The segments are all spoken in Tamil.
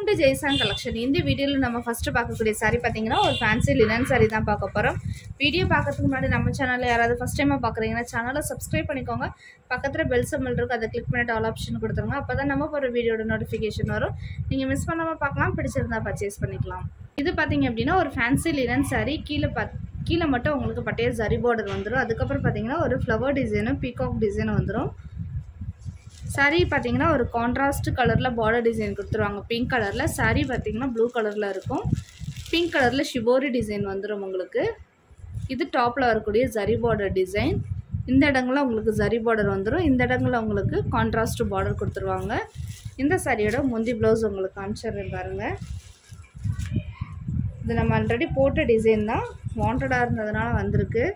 வெல்கம் டு ஜெய்சாங் கலெக்ஷன் இந்த வீடியோவில் நம்ம ஃபஸ்ட்டு பார்க்கக்கூடிய saree பார்த்தீங்கன்னா ஒரு ஃபேன்சி லினன் saree தான் பார்க்க போகிறோம் வீடியோ பார்க்கறதுக்கு முன்னாடி நம்ம சேனலில் யாராவது ஃபஸ்ட் டைமாக பார்க்குறீங்கன்னா சேனலை சப்ஸ்கிரைப் பண்ணிக்கோங்க பக்கத்தில் பெல் சம்பல் இருக்கும் அதை கிளிக் பண்ணிட்டு ஆல் ஆப்ஷன் கொடுத்துருங்க அப்போ தான் நம்ம போகிற வீடியோட நோட்டிஃபிகேஷன் வரும் நீங்கள் மிஸ் பண்ணாமல் பார்க்கலாம் பிடிச்சிருந்தா பர்ச்சேஸ் பண்ணிக்கலாம் இது பார்த்தீங்க அப்படின்னா ஒரு ஃபேன்சி லினன் saree கீழே பாத் கீழே மட்டும் உங்களுக்கு பட்டைய ஜரி பார்டர் வந்துடும் அதுக்கப்புறம் பார்த்தீங்கன்னா ஒரு ஃப்ளவர் டிசைனும் பீகாக் டிசைனும் வந்துடும் saree பார்த்தீங்கன்னா ஒரு கான்ட்ராஸ்ட் கலரில் பார்டர் டிசைன் கொடுத்துருவாங்க பிங்க் கலரில் saree பார்த்தீங்கன்னா ப்ளூ கலரில் இருக்கும் பிங்க் கலரில் ஷிபோரி டிசைன் வந்துடும் உங்களுக்கு இது டாப்பில் வரக்கூடிய ஜரி பார்டர் டிசைன் இந்த இடங்கள்ல உங்களுக்கு ஜரி பார்டர் வந்துடும் இந்த இடங்கள்ல உங்களுக்கு கான்ட்ராஸ்ட் பார்டர் கொடுத்துருவாங்க இந்த சாரியோட முந்தி ப்ளவுஸ் உங்களுக்கு காமிச்சிடுறேன் பாருங்கள் இது நம்ம ஆல்ரெடி போட்ட டிசைன் தான் வாண்டடாக இருந்ததுனால வந்திருக்கு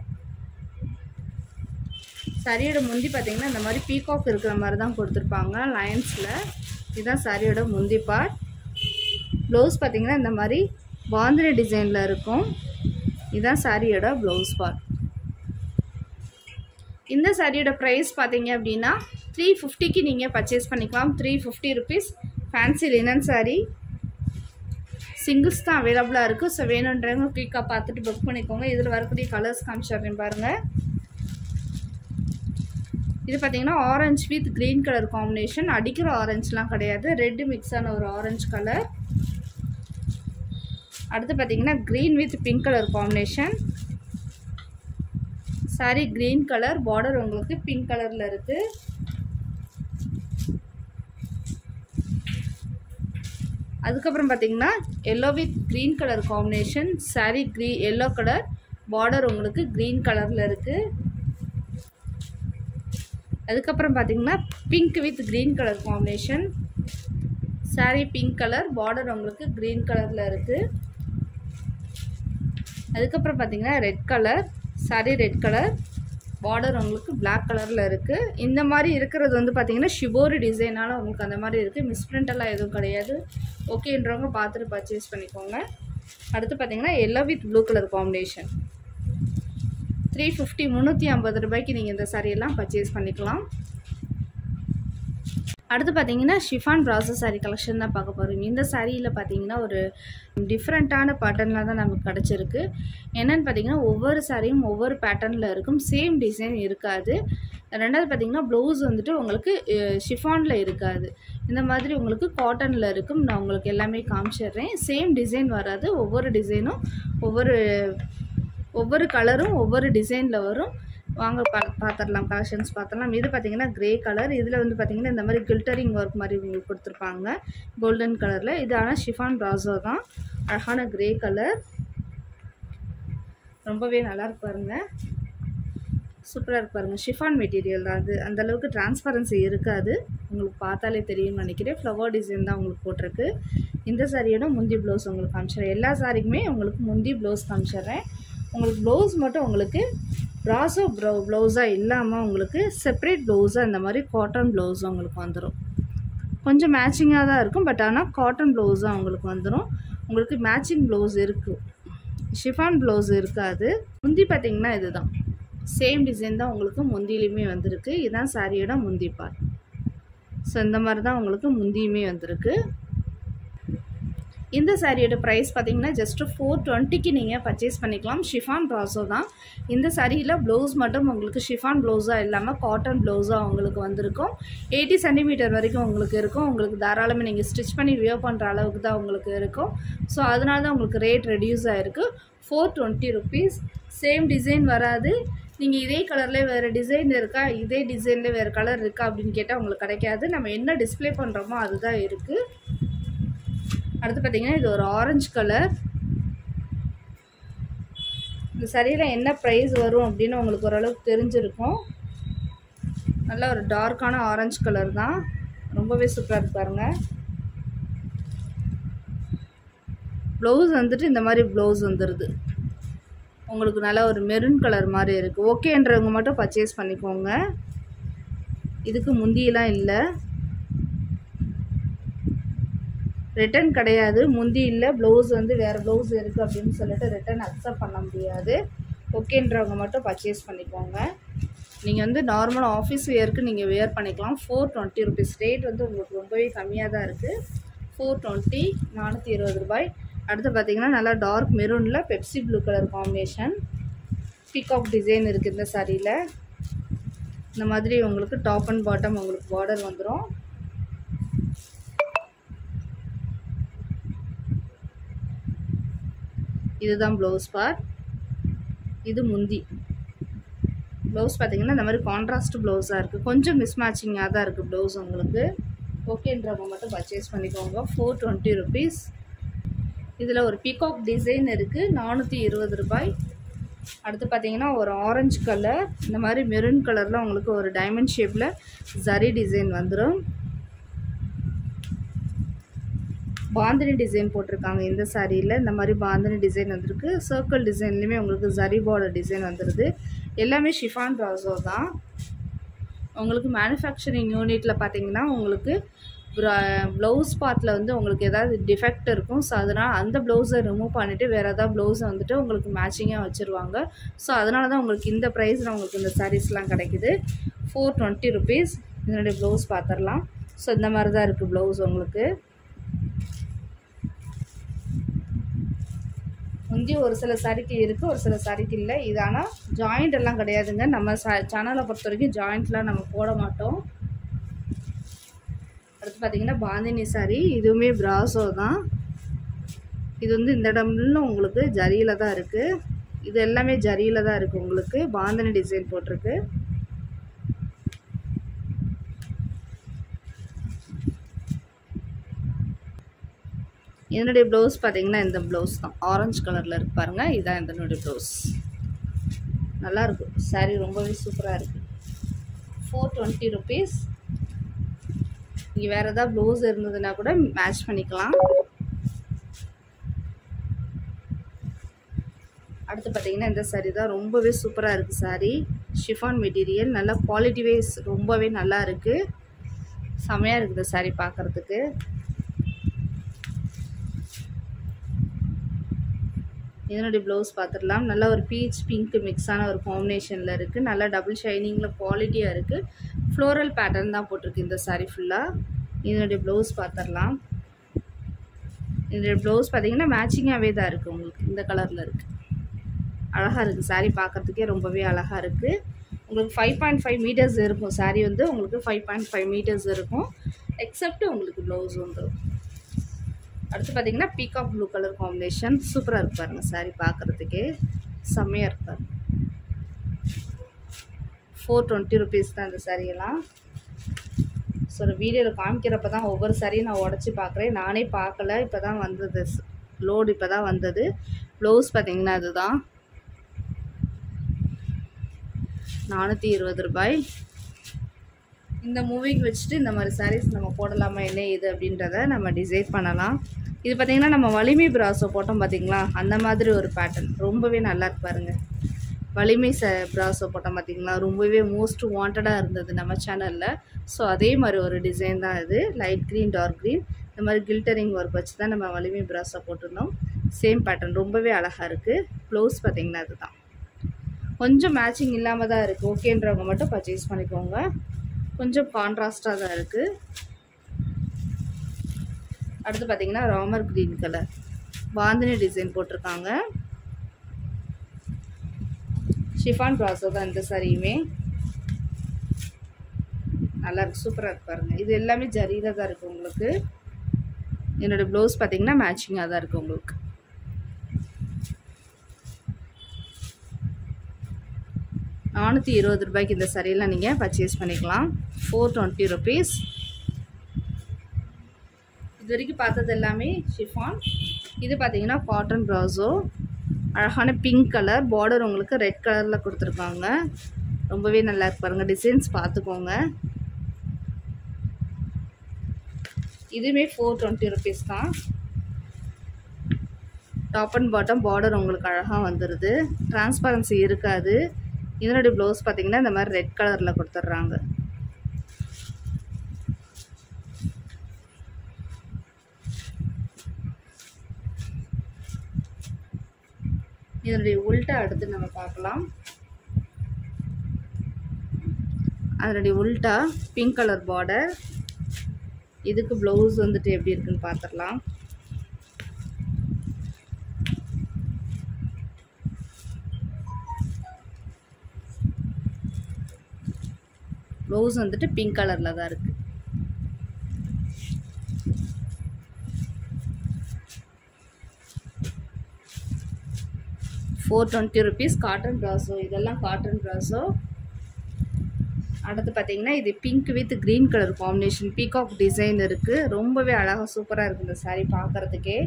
சாரியோட முந்தி பார்த்தீங்கன்னா இந்த மாதிரி பீகாக் இருக்கிற மாதிரி தான் கொடுத்துருப்பாங்க லைன்ஸில் இதுதான் சாரியோட முந்தி பார்ட் ப்ளவுஸ் பார்த்தீங்கன்னா இந்த மாதிரி பாந்தினி டிசைனில் இருக்கும் இதுதான் சாரியோட ப்ளவுஸ் பார்ட் இந்த சாரியோட ப்ரைஸ் பார்த்தீங்க அப்படின்னா த்ரீ ஃபிஃப்டிக்கு நீங்கள் பர்ச்சேஸ் பண்ணிக்கலாம் three fifty rupees fancy linen sari singles தான் அவைலபிளாக இருக்குது ஸோ வேணுன்றவங்க குயிக்காக பார்த்துட்டு புக் பண்ணிக்கோங்க இதில் வரக்கூடிய கலர்ஸ் காமிச்சிடுறேன் பாருங்கள் இது பார்த்தீங்கன்னா orange with green colour combination அடிக்கிற ஆரஞ்சுலாம் கிடையாது ரெட்டு மிக்ஸ் ஆன ஒரு ஆரஞ்சு கலர் அடுத்து பார்த்தீங்கன்னா green with pink colour combination sari green colour border உங்களுக்கு பிங்க் கலரில் இருக்குது அதுக்கப்புறம் பார்த்தீங்கன்னா yellow with green colour combination sari க்ரீ எல்லோ கலர் பார்டர் உங்களுக்கு க்ரீன் கலரில் இருக்குது அதுக்கப்புறம் பார்த்தீங்கன்னா pink with green colour combination sari pink colour border உங்களுக்கு க்ரீன் கலரில் இருக்குது அதுக்கப்புறம் பார்த்தீங்கன்னா red colour sari red colour border உங்களுக்கு பிளாக் கலரில் இருக்குது இந்த மாதிரி இருக்கிறது வந்து பார்த்தீங்கன்னா ஷிபோரி டிசைனால் உங்களுக்கு அந்த மாதிரி இருக்குது மிஸ்பிரிண்டெல்லாம் எதுவும் கிடையாது ஓகேன்றவங்க பார்த்துட்டு பர்ச்சேஸ் பண்ணிக்கோங்க அடுத்து பார்த்தீங்கன்னா yellow with blue colour combination three fifty முந்நூற்றி ஐம்பது ரூபாய்க்கு நீங்கள் இந்த சாரியெல்லாம் பர்ச்சேஸ் பண்ணிக்கலாம் அடுத்து பார்த்தீங்கன்னா ஷிஃபான் ப்ராசோ சாரீ கலெக்ஷன் தான் பார்க்க போகிறோம் இந்த சாரியில் பார்த்தீங்கன்னா ஒரு டிஃப்ரெண்ட்டான பேட்டர்னில் தான் நமக்கு கிடச்சிருக்கு என்னென்னு பார்த்தீங்கன்னா ஒவ்வொரு சாரியும் ஒவ்வொரு பேட்டர்னில் இருக்கும் சேம் டிசைன் இருக்காது ரெண்டாவது பார்த்தீங்கன்னா ப்ளவுஸ் வந்துட்டு உங்களுக்கு ஷிஃபானில் இருக்காது இந்த மாதிரி உங்களுக்கு காட்டனில் இருக்கும் நான் உங்களுக்கு எல்லாமே காமிச்சிடுறேன் சேம் டிசைன் வராது ஒவ்வொரு டிசைனும் ஒவ்வொரு ஒவ்வொரு கலரும் ஒவ்வொரு டிசைனில் வரும் வாங்க பா பார்த்துடலாம் கலெக்ஷன்ஸ் பார்த்துடலாம் இது பார்த்தீங்கன்னா க்ரே கலர் இதில் வந்து பார்த்தீங்கன்னா இந்த மாதிரி கில்டரிங் ஒர்க் மாதிரி உங்களுக்கு கொடுத்துருப்பாங்க கோல்டன் கலரில் இது ஆனால் ஷிஃபான் ப்ராசோ தான் அழகான க்ரே கலர் ரொம்பவே நல்லா இருக்கு பாருங்க சூப்பராக இருக்கு பாருங்கள் ஷிஃபான் மெட்டீரியல் தான் அது அந்தளவுக்கு டிரான்ஸ்பரன்சி இருக்காது உங்களுக்கு பார்த்தாலே தெரியும்னு நினைக்கிறேன் ஃப்ளவர் டிசைன் தான் உங்களுக்கு போட்டிருக்கு இந்த சாரியோட முந்தி ப்ளவுஸ் உங்களுக்கு காமிச்சிடுறேன் எல்லா சாரிக்குமே உங்களுக்கு முந்தி ப்ளவுஸ் காமிச்சிடுறேன் உங்களுக்கு ப்ளவுஸ் மட்டும் உங்களுக்கு ப்ராசோ ப்ளவு ப்ளவுஸாக இல்லாமல் உங்களுக்கு செப்பரேட் ப்ளவுஸாக இந்த மாதிரி காட்டன் ப்ளவுஸ் உங்களுக்கு வந்துடும் கொஞ்சம் மேட்சிங்காக தான் இருக்கும் பட் ஆனால் காட்டன் ப்ளவுஸாக உங்களுக்கு வந்துடும் உங்களுக்கு மேட்சிங் ப்ளவுஸ் இருக்குது ஷிஃபான் ப்ளவுஸ் இருக்காது முந்தி பார்த்திங்கன்னா இதுதான் சேம் டிசைன் தான் உங்களுக்கு முந்திலையுமே வந்திருக்கு இதுதான் சாரியோட முந்தி பார்ட் ஸோ இந்த மாதிரி தான் உங்களுக்கு முந்தியுமே வந்திருக்கு இந்த சாரியோட ப்ரைஸ் பார்த்தீங்கன்னா ஜஸ்ட்டு ஃபோர் டுவெண்ட்டிக்கு நீங்கள் பர்ச்சேஸ் பண்ணிக்கலாம் ஷிஃபான் ப்ராசோ தான் இந்த சாரியில் ப்ளவுஸ் மட்டும் உங்களுக்கு ஷிஃபான் ப்ளவுஸாக இல்லாமல் காட்டன் ப்ளவுஸாக உங்களுக்கு வந்திருக்கும் எயிட்டி சென்டிமீட்டர் வரைக்கும் உங்களுக்கு இருக்கும் உங்களுக்கு தாராளமாக நீங்கள் ஸ்டிச் பண்ணி வியர் பண்ணுற அளவுக்கு தான் உங்களுக்கு இருக்கும் ஸோ அதனால தான் உங்களுக்கு ரேட் ரெடியூஸ் ஆகிருக்கு four twenty rupees same design வராது நீங்கள் இதே கலரில் வேறு டிசைன் இருக்கா இதே டிசைனில் வேறு கலர் இருக்கா அப்படின்னு கேட்டால் உங்களுக்கு கிடைக்காது நம்ம என்ன டிஸ்பிளே பண்ணுறோமோ அதுதான் இருக்குது அடுத்து பார்த்தீங்கன்னா இது ஒரு ஆரஞ்சு கலர் இந்த சரியில் என்ன ப்ரைஸ் வரும் அப்படின்னு உங்களுக்கு ஓரளவுக்கு தெரிஞ்சிருக்கும் நல்ல ஒரு டார்க்கான ஆரஞ்சு கலர் தான் ரொம்பவே சூப்பராக இருக்கு பாருங்கள் ப்ளவுஸ் வந்துட்டு இந்த மாதிரி ப்ளவுஸ் வந்துடுது உங்களுக்கு நல்ல ஒரு மெரூன் கலர் மாதிரி இருக்குது ஓகேன்றவங்க மட்டும் பர்ச்சேஸ் பண்ணிக்கோங்க இதுக்கு முந்தியெல்லாம் இல்லை ரிட்டன் கிடையாது முந்தி இல்லை ப்ளவுஸ் வந்து வேறு ப்ளவுஸ் இருக்குது அப்படின்னு சொல்லிட்டு ரிட்டன் அக்செப்ட் பண்ண முடியாது ஓகேன்றவங்க மட்டும் பர்ச்சேஸ் பண்ணிக்கோங்க நீங்கள் வந்து நார்மல் ஆஃபீஸ் வேருக்கு நீங்கள் வேர் பண்ணிக்கலாம் ஃபோர் டுவெண்ட்டி ருபீஸ் ரேட் வந்து உங்களுக்கு ரொம்பவே கம்மியாக தான் இருக்குது ஃபோர் டுவெண்ட்டி நானூற்றி இருபது ரூபாய் அடுத்து பார்த்தீங்கன்னா நல்லா டார்க் மெரூனில் Pepsi blue colour combination peacock design இருக்குது இந்த சாரியில் இந்த மாதிரி உங்களுக்கு டாப் அண்ட் பாட்டம் உங்களுக்கு பார்டர் வந்துடும் இதுதான் ப்ளவுஸ் பார்ட் இது முந்தி ப்ளவுஸ் பார்த்தீங்கன்னா இந்த மாதிரி கான்ட்ராஸ்ட் ப்ளவுஸாக இருக்குது கொஞ்சம் மிஸ் மேட்சிங்காக தான் இருக்குது ப்ளவுஸ் உங்களுக்கு ஓகேன்றவங்க மட்டும் பர்ச்சேஸ் பண்ணிக்கோங்க ஃபோர் டுவெண்ட்டி ருபீஸ் இதில் ஒரு பீகாக் டிசைன் இருக்குது நானூற்றி இருபது ரூபாய் அடுத்து பார்த்தீங்கன்னா ஒரு ஆரஞ்சு கலர் இந்த மாதிரி மெரூன் கலரில் உங்களுக்கு ஒரு டைமண்ட் ஷேப்பில் ஜரி டிசைன் வந்துடும் பாந்தினி டிசைன் போட்டிருக்காங்க இந்த சாரியில் இந்த மாதிரி பாந்தினி டிசைன் வந்திருக்கு சர்க்கிள் டிசைன்லேயுமே உங்களுக்கு ஜரி பார்டர் டிசைன் வந்துடுது எல்லாமே ஷிஃபான் ப்ராசோ தான் உங்களுக்கு மேனுஃபேக்சரிங் யூனிட்டில் பார்த்தீங்கன்னா உங்களுக்கு ப்ளவுஸ் பார்ட்டில் வந்து உங்களுக்கு ஏதாவது டிஃபெக்ட் இருக்கும் ஸோ அதனால் அந்த ப்ளவுஸை ரிமூவ் பண்ணிவிட்டு வேறு ஏதாவது ப்ளவுஸை வந்துட்டு உங்களுக்கு மேட்சிங்காக வச்சுருவாங்க ஸோ அதனால தான் உங்களுக்கு இந்த ப்ரைஸில் உங்களுக்கு இந்த சாரீஸ்லாம் கிடைக்குது ஃபோர் டுவெண்ட்டி ருபீஸ் இதனுடைய ப்ளவுஸ் பார்த்துடலாம் ஸோ இந்த மாதிரி தான் இருக்குது ப்ளவுஸ் உங்களுக்கு முந்தி ஒரு சில சாரிக்கு இருக்குது ஒரு சில சாரிக்கு இல்லை இது ஆனால் ஜாயிண்ட் எல்லாம் கிடையாதுங்க நம்ம சா சேனலை பொறுத்த வரைக்கும் ஜாயிண்ட்லாம் நம்ம போட மாட்டோம் அடுத்து பார்த்தீங்கன்னா பாந்தினி சாரி இதுவுமே பிராசோ தான் இது வந்து இந்த இடம்ல உங்களுக்கு ஜரியில் தான் இருக்குது இது எல்லாமே ஜரியில் தான் இருக்குது உங்களுக்கு பாந்தினி டிசைன் போட்டிருக்கு இதனுடைய ப்ளவுஸ் பார்த்தீங்கன்னா இந்த ப்ளவுஸ் தான் ஆரஞ்சு கலரில் இருக்கு பாருங்கள் இதுதான் இதனுடைய ப்ளவுஸ் நல்லாயிருக்கும் சாரீ ரொம்பவே சூப்பராக இருக்குது ஃபோர் டுவெண்ட்டி ருபீஸ் நீங்கள் வேறு ஏதாவது ப்ளவுஸ் இருந்ததுன்னா கூட மேட்ச் பண்ணிக்கலாம் அடுத்து பார்த்தீங்கன்னா இந்த சாரீ தான் ரொம்பவே சூப்பராக இருக்குது சாரீ ஷிஃபான் மெட்டீரியல் நல்லா குவாலிட்டி வைஸ் ரொம்பவே நல்லா இருக்குது செமையாக இருக்குது இந்த சாரீ பார்க்குறதுக்கு இதனுடைய ப்ளவுஸ் பார்த்துடலாம் நல்லா ஒரு பீச் பிங்க் மிக்ஸான ஒரு காம்பினேஷனில் இருக்குது நல்லா டபுள் ஷைனிங்கில் குவாலிட்டியாக இருக்குது ஃப்ளோரல் பேட்டர்ன் தான் போட்டிருக்கு இந்த சாரீ ஃபுல்லாக இதனுடைய ப்ளவுஸ் பார்த்துடலாம் இதனுடைய ப்ளவுஸ் பார்த்தீங்கன்னா மேட்சிங்காகவே தான் இருக்குது உங்களுக்கு இந்த கலரில் இருக்குது அழகாக இருக்குது சாரீ பார்க்குறதுக்கே ரொம்பவே அழகாக இருக்குது உங்களுக்கு ஃபைவ் பாயிண்ட் ஃபைவ் மீட்டர்ஸ் இருக்கும் சாரீ வந்து உங்களுக்கு ஃபைவ் பாயிண்ட் ஃபைவ் மீட்டர்ஸ் இருக்கும் எக்ஸப்ட் உங்களுக்கு ப்ளவுஸ் வந்துடும் அடுத்து பார்த்தீங்கன்னா பீகாக் ப்ளூ கலர் காம்பினேஷன் சூப்பராக இருக்கு பாருங்க சாரி பார்க்குறதுக்கே செம்மையாக இருப்பார் ஃபோர் டுவெண்ட்டி ருபீஸ் தான் இந்த சாரியெல்லாம் ஸோ வீடியோவில் காமிக்கிறப்ப தான் ஒவ்வொரு சாரியும் நான் உடச்சி பார்க்குறேன் நானே பார்க்கல இப்போ தான் வந்தது லோடு இப்போ தான் வந்தது ப்ளவுஸ் பார்த்தீங்கன்னா அதுதான் நானூற்றி இருபது ரூபாய் இந்த மூவிக்கு வச்சுட்டு இந்த மாதிரி சாரீஸ் நம்ம போடலாமா என்ன இது அப்படின்றத நம்ம டிசைட் பண்ணலாம் இது பார்த்திங்கன்னா நம்ம வலிமை பிராஸோ போட்டோம் பார்த்திங்களா அந்த மாதிரி ஒரு பேட்டர்ன் ரொம்பவே நல்லா இருக்கு பாருங்க வலிமை ச பிராஸோ போட்டோம் பார்த்திங்களா ரொம்பவே மோஸ்ட் வாண்டடாக இருந்தது நம்ம சேனலில் ஸோ அதே மாதிரி ஒரு டிசைன் தான் இது லைட் க்ரீன் டார்க் க்ரீன் இந்த மாதிரி கில்டரிங் ஒர்க் வச்சு தான் நம்ம வலிமை பிராஸோ போட்டிருந்தோம் சேம் பேட்டர்ன் ரொம்பவே அழகாக இருக்குது ப்ளவுஸ் பார்த்திங்கன்னா அதுதான் கொஞ்சம் மேட்சிங் இல்லாமல் தான் இருக்குது ஓகேன்றவங்க மட்டும் பர்ச்சேஸ் பண்ணிக்கோங்க கொஞ்சம் கான்ட்ராஸ்டாக தான் இருக்குது அடுத்து பார்த்தீங்கன்னா Ramar green colour bandhani design போட்டிருக்காங்க ஷிஃபான் ப்ராசோ தான் இந்த சாரியுமே நல்லா இருக்கு சூப்பராக இருக்கு பாருங்க இது எல்லாமே ஜரியில் தான் இருக்குது உங்களுக்கு என்னோட ப்ளவுஸ் பார்த்தீங்கன்னா மேட்சிங்காக தான் இருக்குது உங்களுக்கு நானூற்றி இருபது ரூபாய்க்கு இந்த சரியில் நீங்கள் பர்ச்சேஸ் பண்ணிக்கலாம் ஃபோர் டுவெண்ட்டி ருபீஸ் இது வரைக்கும் பார்த்தது எல்லாமே ஷிஃபான் இது பார்த்தீங்கன்னா காட்டன் ப்ராசோ அழகான பிங்க் கலர் பார்டர் உங்களுக்கு ரெட் கலரில் கொடுத்துருக்காங்க ரொம்பவே நல்லா இருக்கு பாருங்கள் டிசைன்ஸ் பார்த்துக்கோங்க இதுவுமே ஃபோர் டுவெண்ட்டி ருபீஸ் தான் டாப் அண்ட் பாட்டம் பார்டர் உங்களுக்கு அழகாக வந்துடுது டிரான்ஸ்பரன்சி இருக்காது இதனுடைய ப்ளவுஸ் பார்த்தீங்கன்னா இந்த மாதிரி ரெட் கலரில் கொடுத்துட்றாங்க இதனுடைய உல்ட்டா அடுத்து நம்ம பார்க்கலாம் அதனுடைய உல்ட்டா பிங்க் கலர் பார்டர் இதுக்கு ப்ளவுஸ் வந்துட்டு எப்படி இருக்குன்னு பார்த்துடலாம் ப்ளவுஸ் வந்துட்டு பிங்க் கலரில் தான் இருக்குது four twenty rupees cotton brasso இதெல்லாம் காட்டன் ப்ராஸோ அடுத்து பார்த்தீங்கன்னா இது pink with green colour combination peacock design இருக்குது ரொம்பவே அழகாக சூப்பராக இருக்குது இந்த சாரீ பார்க்குறதுக்கே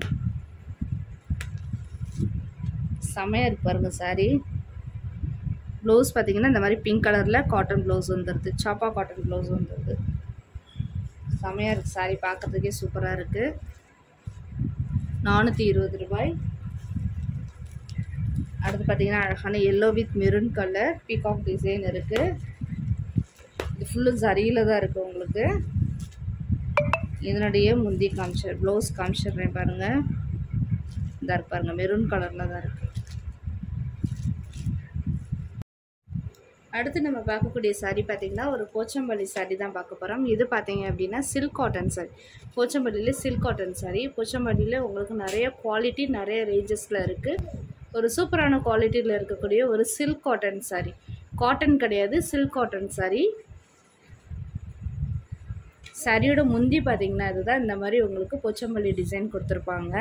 செமையாக இருக்கு பாருங்கள் சாரீ ப்ளவுஸ் பார்த்தீங்கன்னா இந்த மாதிரி பிங்க் கலரில் காட்டன் ப்ளவுஸ் வந்துடுது சாப்பா காட்டன் ப்ளவுஸ் வந்துடுது செமையாக இருக்குது சாரீ பார்க்குறதுக்கே சூப்பராக இருக்குது நானூற்றி இருபது ரூபாய் அடுத்து பார்த்தீங்கன்னா அழகான yellow with maroon colour peacock design இருக்குது இது ஃபுல்லும் சரியில் தான் இருக்குது உங்களுக்கு இதனுடைய முந்தி காமிச்சர் ப்ளவுஸ் காமிச்சிடுறேன் பாருங்கள் இதாக இருக்கு பாருங்கள் மெரூன் கலரில் தான் இருக்குது அடுத்து நம்ம பார்க்கக்கூடிய சாரீ பார்த்திங்கன்னா ஒரு போச்சம்பள்ளி சாரீ தான் பார்க்க போகிறோம் இது பார்த்தீங்க அப்படின்னா சில்க் காட்டன் சாரீ போச்சம்பள்ளியில் சில்க் காட்டன் சாரீ போச்சம்பள்ளியில் உங்களுக்கு நிறைய குவாலிட்டி நிறைய ரேஞ்சஸில் இருக்குது ஒரு சூப்பரான குவாலிட்டியில் இருக்கக்கூடிய ஒரு சில்க் காட்டன் சாரீ காட்டன் கிடையாது சில்க் காட்டன் சாரீ சாரியோட முந்தி பார்த்தீங்கன்னா இதுதான் இந்த மாதிரி உங்களுக்கு போச்சம்பள்ளி டிசைன் கொடுத்துருப்பாங்க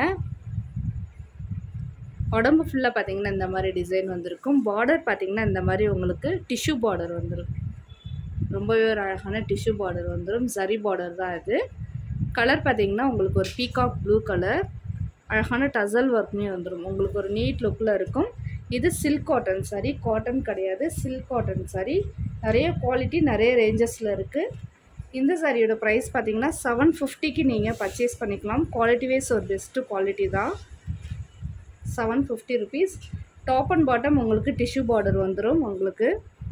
உடம்பு ஃபுல்லாக பார்த்தீங்கன்னா இந்த மாதிரி டிசைன் வந்திருக்கும் பார்டர் பார்த்தீங்கன்னா இந்த மாதிரி உங்களுக்கு டிஷ்யூ பார்டர் வந்துடும் ரொம்பவே ஒரு அழகான டிஷ்யூ பார்டர் வந்துடும் சரி பார்டர் தான் இது கலர் பார்த்தீங்கன்னா உங்களுக்கு ஒரு பீகாக் ப்ளூ கலர் அழகான டசல் ஒர்க்குமே வந்துடும் உங்களுக்கு ஒரு நீட் லுக்கில் இருக்கும் இது சில்க் காட்டன் சாரி காட்டன் கிடையாது சில்க் காட்டன் சாரி நிறைய குவாலிட்டி நிறைய ரேஞ்சஸில் இருக்குது இந்த சாரியோட ப்ரைஸ் பார்த்தீங்கன்னா செவன் ஃபிஃப்டிக்கு நீங்கள் பர்ச்சேஸ் பண்ணிக்கலாம் குவாலிட்டி வைஸ் ஒரு பெஸ்ட்டு குவாலிட்டி தான் seven fifty rupees top and bottom உங்களுக்கு டிஷ்யூ பார்டர் வந்துடும் உங்களுக்கு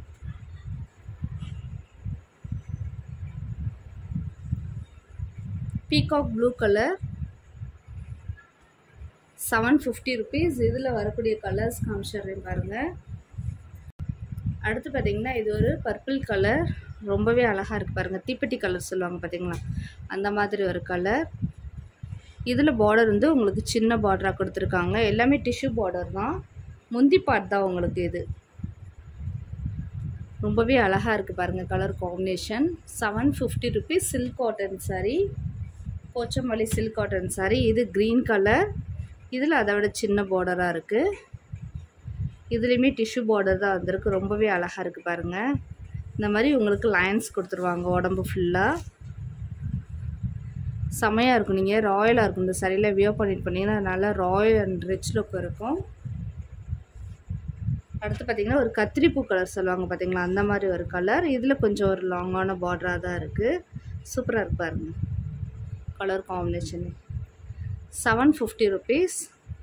peacock blue colour seven fifty rupees இதில் வரக்கூடிய கலர்ஸ் காமிச்சிடுறேன் பாருங்கள் அடுத்து பார்த்தீங்கன்னா இது ஒரு பர்பிள் கலர் ரொம்பவே அழகாக இருக்குது பாருங்கள் தீப்பெட்டி கலர் சொல்லுவாங்க பார்த்தீங்களா அந்த மாதிரி ஒரு கலர் இதில் பார்டர் வந்து உங்களுக்கு சின்ன பார்டராக கொடுத்துருக்காங்க எல்லாமே டிஷ்யூ பார்டர் தான் முந்தி பார்ட் தான் உங்களுக்கு இது ரொம்பவே அழகாக இருக்குது பாருங்கள் colour combination seven fifty rupees silk cotton sari Pochampally silk cotton sari இது க்ரீன் கலர் இதில் அதை விட சின்ன பார்டராக இருக்குது இதுலேயுமே டிஷ்யூ பார்டர் தான் வந்திருக்கு ரொம்பவே அழகாக இருக்குது பாருங்கள் இந்த மாதிரி உங்களுக்கு லைன்ஸ் கொடுத்துருவாங்க உடம்பு ஃபுல்லாக செமையாக இருக்கும் நீங்கள் ராயலாக இருக்கும் இந்த சரியில் வியோ பண்ணிட்டு பண்ணிங்கன்னா நல்லா ராயல் அண்ட் ரிச் லுக் இருக்கும் அடுத்து பார்த்திங்கன்னா ஒரு கத்திரிப்பூ கலர் சொல்லுவாங்க பார்த்தீங்களா அந்த மாதிரி ஒரு கலர் இதில் கொஞ்சம் ஒரு லாங்கான பார்டராக தான் இருக்குது சூப்பராக இருக்கு பாருங்க colour combination seven fifty rupees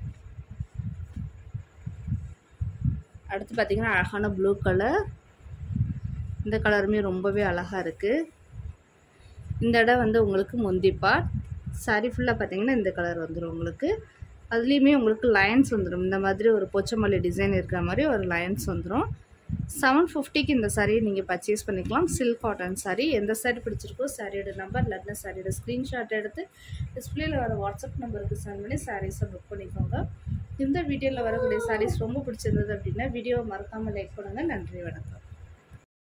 அடுத்து பார்த்திங்கன்னா அழகான ப்ளூ கலர் இந்த கலருமே ரொம்பவே அழகாக இருக்குது இந்த இடம் வந்து உங்களுக்கு முந்தி பார்ட் சாரி ஃபுல்லாக பார்த்தீங்கன்னா இந்த கலர் வந்துடும் உங்களுக்கு அதுலேயுமே உங்களுக்கு லைன்ஸ் வந்துடும் இந்த மாதிரி ஒரு பொச்சமல்லி டிசைன் இருக்கிற மாதிரி ஒரு லைன்ஸ் வந்துடும் செவன் ஃபிஃப்டிக்கு இந்த சாரியை நீங்கள் பர்ச்சேஸ் பண்ணிக்கலாம் சில்க் காட்டன் சாரீ எந்த சாரி பிடிச்சிருக்கோ சாரியோட நம்பர் இல்லாட்டினா சாரியோட ஸ்க்ரீன்ஷாட் எடுத்து டிஸ்பிளேல வர வாட்ஸ்அப் நம்பருக்கு சென்ட் பண்ணி சாரீஸை புக் பண்ணிக்கோங்க இந்த வீடியோவில் வரக்கூடிய சாரீஸ் ரொம்ப பிடிச்சிருந்தது அப்படின்னா வீடியோவை மறக்காமல் லைக் பண்ணுங்கள் நன்றி வணக்கம்